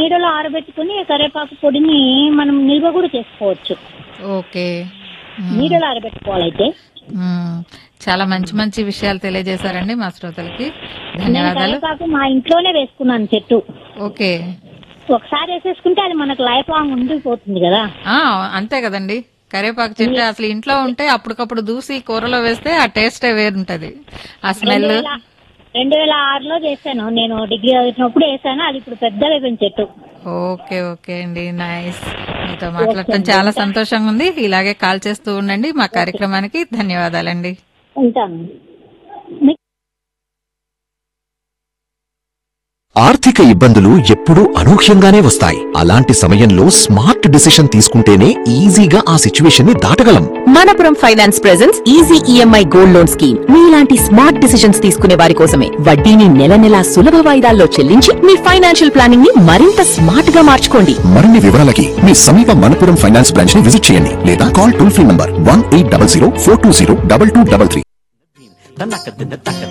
నీడలో ఆరబెట్టుకుని కరివేపాకు పొడిని మనం నిల్వ కూడా చేసుకోవచ్చు ఓకే మ్మ్. నీడలో ఆరబెట్టుకోవాలైతే మ్మ్. చాలా మంచి మంచి విషయాలు తెలియజేశారండి మా శ్రోతలకి నేను ధన్యవాదాలు కరివేపాకు మా ఇంట్లోనే వేసుకున్నాను చెట్టు ఓకే ఒకసారి వేసేసుకుంటే అది మనకు లైఫ్ లాంగ్ ఉండిపోతుంది కదా ఆ అంతే కదండి కరివేపాకు చెట్టు అసలు ఇంట్లో ఉంటే అప్పటికప్పుడు దూసి కూరలో వేస్తే ఆ టేస్టే వేరుంటది ఆ స్మెల్ రెండు వేల రెండు వేల ఆరులో చేశాను నేను డిగ్రీ చదివినప్పుడు వేసాను అది ఇప్పుడు పెద్దగా అయిపోయింది చెట్టు ఓకే ఓకే అండి నైస్ మీతో మాట్లాడటం చాలా సంతోషంగా ఉంది ఇలాగే కాల్ చేస్తూ ఉండండి మా కార్యక్రమానికి ధన్యవాదాలండి ఉంటాను మీ- ఆర్థిక ఇబ్బందులు ఎప్పుడూ అనూహ్యంగానే వస్తాయి అలాంటి సమయంలో స్మార్ట్ డిసిషన్ తీసుకుంటేనే ఈజీగా ఆ సిచ్యువేషన్ ని దాటగలం Manappuram finance presents easy EMI gold loan scheme మీలాంటి స్మార్ట్ డిసిషన్స్ తీసుకునే వారి కోసమే వడ్డీని నెల నెలా సులభ వాయిదాల్లో చెల్లించి మీ ఫైనాన్షియల్ ప్లానింగ్ ని మరింత స్మార్ట్ గా మార్చుకోండి మరిన్ని వివరాలకి మీ సమీప మనపురం ఫైనాన్స్ బ్రాంచ్ ని విజిట్ చేయండి లేదా call toll free number one eight double zero four two zero double two double three